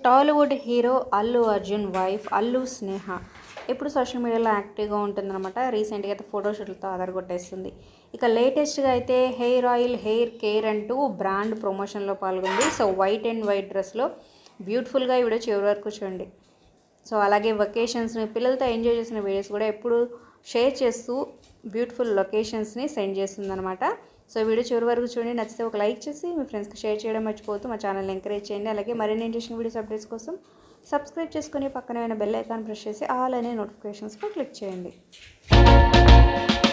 Tollywood hero Allu Arjun wife Allu Sneha ఇప్పుడు social మీడియాలో యాక్టివ్గా ఉంటుందన్నమాట రీసెంట్గా అయితే ఫోటోషూట్లతో అదరగొట్టేస్తుంది ఇక లేటెస్ట్గా అయితే హెయిర్ ఆయిల్ హెయిర్ కేర్ అంటూ బ్రాండ్ ప్రమోషన్లో పాల్గొంది సో వైట్ అండ్ వైట్ డ్రెస్లో బ్యూటిఫుల్గా ఈ వీడియో చివరి వరకు చూడండి సో అలాగే వెకేషన్స్ని పిల్లలతో ఎంజాయ్ చేసిన వీడియోస్ కూడా ఎప్పుడు షేర్ చేస్తూ బ్యూటిఫుల్ లొకేషన్స్ని సెండ్ చేస్తుందన్నమాట సో ఈ వీడియో చివరి వరకు చూడండి నచ్చితే ఒక లైక్ చేసి మీ ఫ్రెండ్స్కి షేర్ చేయడం మర్చిపోతూ మా ఛానల్ని ఎంకరేజ్ చేయండి అలాగే మరిన్ని ఇంట్రెస్టింగ్ వీడియోస్ అప్డేట్స్ కోసం సబ్స్క్రైబ్ చేసుకుని పక్కనే ఉన్న బెల్ ఐకాన్ ప్రెస్ చేసి ఆల్ అనే నోటిఫికేషన్స్లో క్లిక్ చేయండి